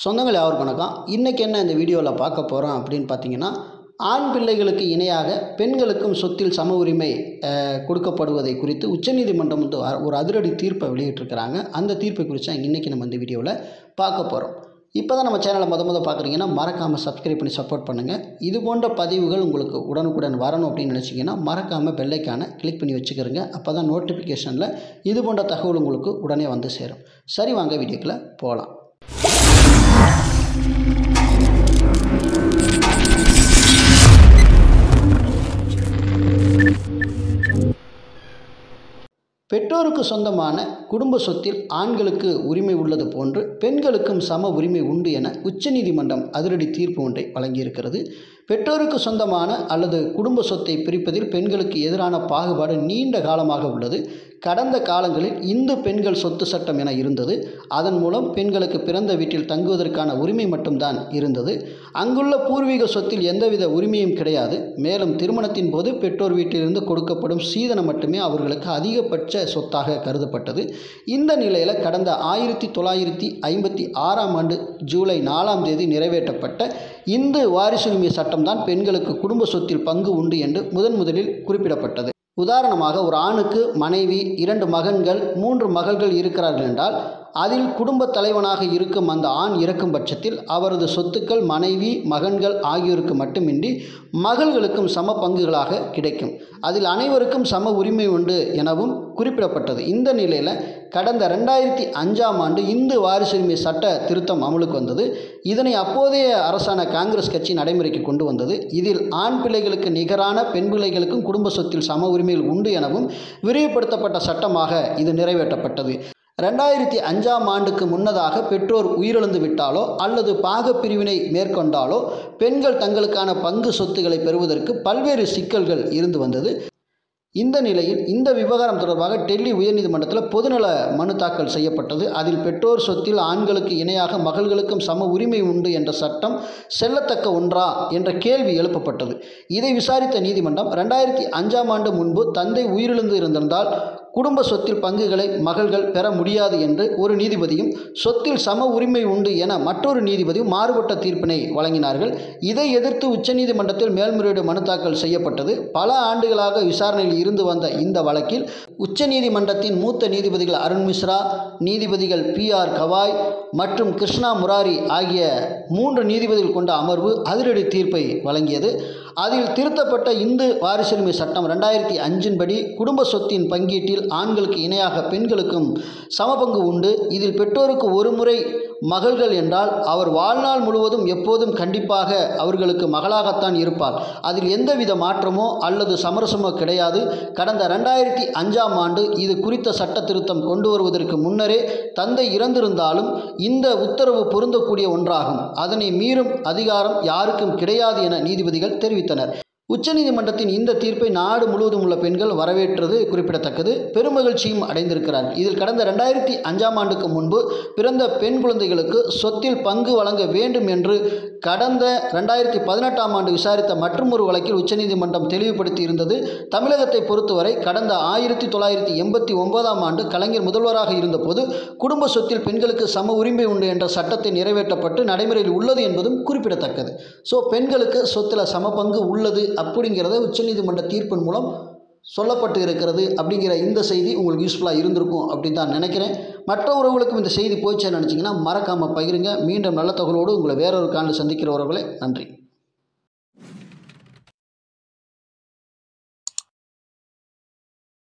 சொந்தங்கள் யாருக்கு வணக்கம் இன்றைக்கி என்ன இந்த வீடியோவில் பார்க்க போகிறோம் அப்படின்னு பார்த்தீங்கன்னா ஆண் பிள்ளைகளுக்கு இணையாக பெண்களுக்கும் சொத்தில் சம உரிமை அஹ், கொடுக்கப்படுவதை குறித்து உச்சநீதிமன்றம் வந்து அ- ஒரு அதிரடி தீர்ப்பை வெளியிட்டிருக்கிறாங்க அந்த தீர்ப்பை குறித்து இன்றைக்கி நம்ம இந்த வீடியோவில் பார்க்க போகிறோம் இப்போ தான் நம்ம சேனலை முத முத பார்க்குறீங்கன்னா மறக்காமல் சப்ஸ்கிரைப் பண்ணி சப்போர்ட் பண்ணுங்கள் இது போன்ற பதிவுகள் உங்களுக்கு உடனுக்குடன் வரணும் அப்படின்னு நினச்சிங்கன்னா மறக்காமல் பெல்லைக்கான கிளிக் பண்ணி வச்சுக்கிறங்க அப்போ தான் நோட்டிஃபிகேஷனில் இது போன்ற தகவல் உங்களுக்கு உடனே வந்து சேரும் சரி வாங்க வீடியோக்குள்ளே போகலாம் பெற்றோருக்கு சொந்தமான குடும்ப சொத்தில் ஆண்களுக்கு உரிமை உள்ளது போன்று பெண்களுக்கும் சம உரிமை உண்டு என உச்சநீதிமன்றம் அதிரடி தீர்ப்பு ஒன்றை வழங்கியிருக்கிறது பெற்றோருக்கு சொந்தமான அல்லது குடும்ப சொத்தை பிரிப்பதில் பெண்களுக்கு எதிரான பாகுபாடு நீண்ட காலமாக உள்ளது கடந்த காலங்களில் இந்து பெண்கள் சொத்து சட்டம் என இருந்தது அதன் மூலம் பெண்களுக்கு பிறந்த வீட்டில் தங்குவதற்கான உரிமை மட்டும்தான் இருந்தது அங்குள்ள பூர்வீக சொத்தில் எந்தவித உரிமையும் கிடையாது மேலும் திருமணத்தின் போது பெற்றோர் வீட்டிலிருந்து கொடுக்கப்படும் சீதனம் மட்டுமே அவர்களுக்கு அதிகபட்ச சொத்தாக கருதப்பட்டது இந்த நிலையில் கடந்த ஆயிரத்தி தொள்ளாயிரத்தி ஐம்பத்தி ஆறாம் ஆண்டு ஜூலை நாலாம் தேதி நிறைவேற்றப்பட்ட இந்து வாரிசுரிமை சட்டம்தான் பெண்களுக்கு குடும்ப சொத்தில் பங்கு உண்டு என்று முதன் முதலில் குறிப்பிடப்பட்டது உதாரணமாக ஒரு ஆணுக்கு மனைவி இரண்டு மகன்கள் மூன்று மகள்கள் இருக்கிறார்கள் என்றால் அதில் குடும்பத் தலைவனாக இருக்கும் அந்த ஆண் இறக்கும் பட்சத்தில் அவரது சொத்துக்கள் மனைவி மகன்கள் ஆகியோருக்கு மட்டுமின்றி மகள்களுக்கும் சம பங்குகளாக கிடைக்கும் அதில் அனைவருக்கும் சம உரிமை உண்டு எனவும் குறிப்பிடப்பட்டது இந்த நிலையில் கடந்த ரெண்டாயிரத்தி அஞ்சாம் ஆண்டு இந்து வாரிசுரிமை சட்ட திருத்தம் அமலுக்கு வந்தது இதனை அப்போதைய அரசான காங்கிரஸ் கட்சி நடைமுறைக்கு கொண்டு வந்தது இதில் ஆண் பிள்ளைகளுக்கு நிகரான பெண் பிள்ளைகளுக்கும் குடும்ப சொத்தில் சம உரிமைகள் உண்டு எனவும் விரிவுபடுத்தப்பட்ட சட்டமாக இது நிறைவேற்றப்பட்டது ரெண்டாயிரத்தி அஞ்சாம் ஆண்டுக்கு முன்னதாக பெற்றோர் உயிரிழந்து விட்டாலோ அல்லது பாகப் பிரிவினை மேற்கொண்டாலோ பெண்கள் தங்களுக்கான பங்கு சொத்துக்களை பெறுவதற்கு பல்வேறு சிக்கல்கள் இருந்து வந்தது இந்த நிலையில் இந்த விவகாரம் தொடர்பாக டெல்லி உயர்நீதிமன்றத்தில் பொதுநல மனு தாக்கல் செய்யப்பட்டது அதில் பெற்றோர் சொத்தில் ஆண்களுக்கு இணையாக மகள்களுக்கும் சம உரிமை உண்டு என்ற சட்டம் செல்லத்தக்க ஒன்றா என்ற கேள்வி எழுப்பப்பட்டது இதை விசாரித்த நீதிமன்றம் ரெண்டாயிரத்தி அஞ்சாம் ஆண்டு முன்பு தந்தை உயிரிழந்து இருந்திருந்தால் குடும்ப சொத்தில் பங்குகளை மகள்கள் பெற முடியாது என்று ஒரு நீதிபதியும் சொத்தில் சம உரிமை உண்டு என மற்றொரு நீதிபதியும் மாறுபட்ட தீர்ப்பினை வழங்கினார்கள் இதை எதிர்த்து உச்சநீதிமன்றத்தில் மேல்முறையீடு மனு தாக்கல் செய்யப்பட்டது பல ஆண்டுகளாக விசாரணையில் இருந்து வந்த இந்த வழக்கில் உச்சநீதிமன்றத்தின் மூத்த நீதிபதிகள் அருண் மிஸ்ரா நீதிபதிகள் பி ஆர் கவாய் மற்றும் கிருஷ்ணா முராரி ஆகிய மூன்று நீதிபதிகள் கொண்ட அமர்வு அதிரடி தீர்ப்பை வழங்கியது அதில் திருத்தப்பட்ட இந்து வாரிசுரிமை சட்டம் ரெண்டாயிரத்தி அஞ்சின் படி குடும்ப சொத்தின் பங்கீட்டில் ஆண்களுக்கு இணையாக பெண்களுக்கும் சமபங்கு உண்டு இதில் பெற்றோருக்கு ஒரு முறை மகள்கள் என்றால் அவர் வாழ்நாள் முழுவதும் எப்போதும் கண்டிப்பாக அவர்களுக்கு மகளாகத்தான் இருப்பார் அதில் எந்தவித மாற்றமோ அல்லது சமரசமோ கிடையாது கடந்த ரெண்டாயிரத்தி அஞ்சாம் ஆண்டு இது குறித்த சட்ட திருத்தம் கொண்டு வருவதற்கு முன்னரே தந்தை இறந்திருந்தாலும் இந்த உத்தரவு பொருந்தக்கூடிய ஒன்றாகும் அதனை மீறும் அதிகாரம் யாருக்கும் கிடையாது என நீதிபதிகள் தெரிவித்தனர் உச்சநீதிமன்றத்தின் இந்த தீர்ப்பை நாடு முழுவதும் உள்ள பெண்கள் வரவேற்றது குறிப்பிடத்தக்கது பெருமகிழ்ச்சியும் அடைந்திருக்கிறார்கள் இதில் கடந்த ரெண்டாயிரத்தி அஞ்சாம் ஆண்டுக்கு முன்பு பிறந்த பெண் குழந்தைகளுக்கு சொத்தில் பங்கு வழங்க வேண்டும் என்று கடந்த ரெண்டாயிரத்தி பதினெட்டாம் ஆண்டு விசாரித்த மற்றொரு வழக்கில் உச்சநீதிமன்றம் தெளிவுபடுத்தி இருந்தது தமிழகத்தை பொறுத்தவரை கடந்த ஆயிரத்தி தொள்ளாயிரத்தி எண்பத்தி ஒன்பதாம் ஆண்டு கலைஞர் முதல்வராக இருந்தபோது குடும்ப சொத்தில் பெண்களுக்கு சம உரிமை உண்டு என்ற சட்டத்தை நிறைவேற்றப்பட்டு நடைமுறையில் உள்ளது என்பதும் குறிப்பிடத்தக்கது ஸோ பெண்களுக்கு சொத்தில் சம பங்கு உள்ளது அப்படிங்கிறத உச்சநீதிமன்ற தீர்ப்பின் மூலம் சொல்லப்பட்டு இருக்கிறது அப்படிங்கிற இந்த செய்தி உங்களுக்கு யூஸ்ஃபுல்லாக இருந்திருக்கும் அப்படின்னு தான் நினைக்கிறேன் மற்ற உறவுகளுக்கும் இந்த செய்தி போச்சுன்னு நினச்சிங்கன்னா மறக்காமல் பகிருங்க மீண்டும் நல்ல தகவலோடு உங்களை வேறொரு காலில் சந்திக்கிற உறவுகளே நன்றி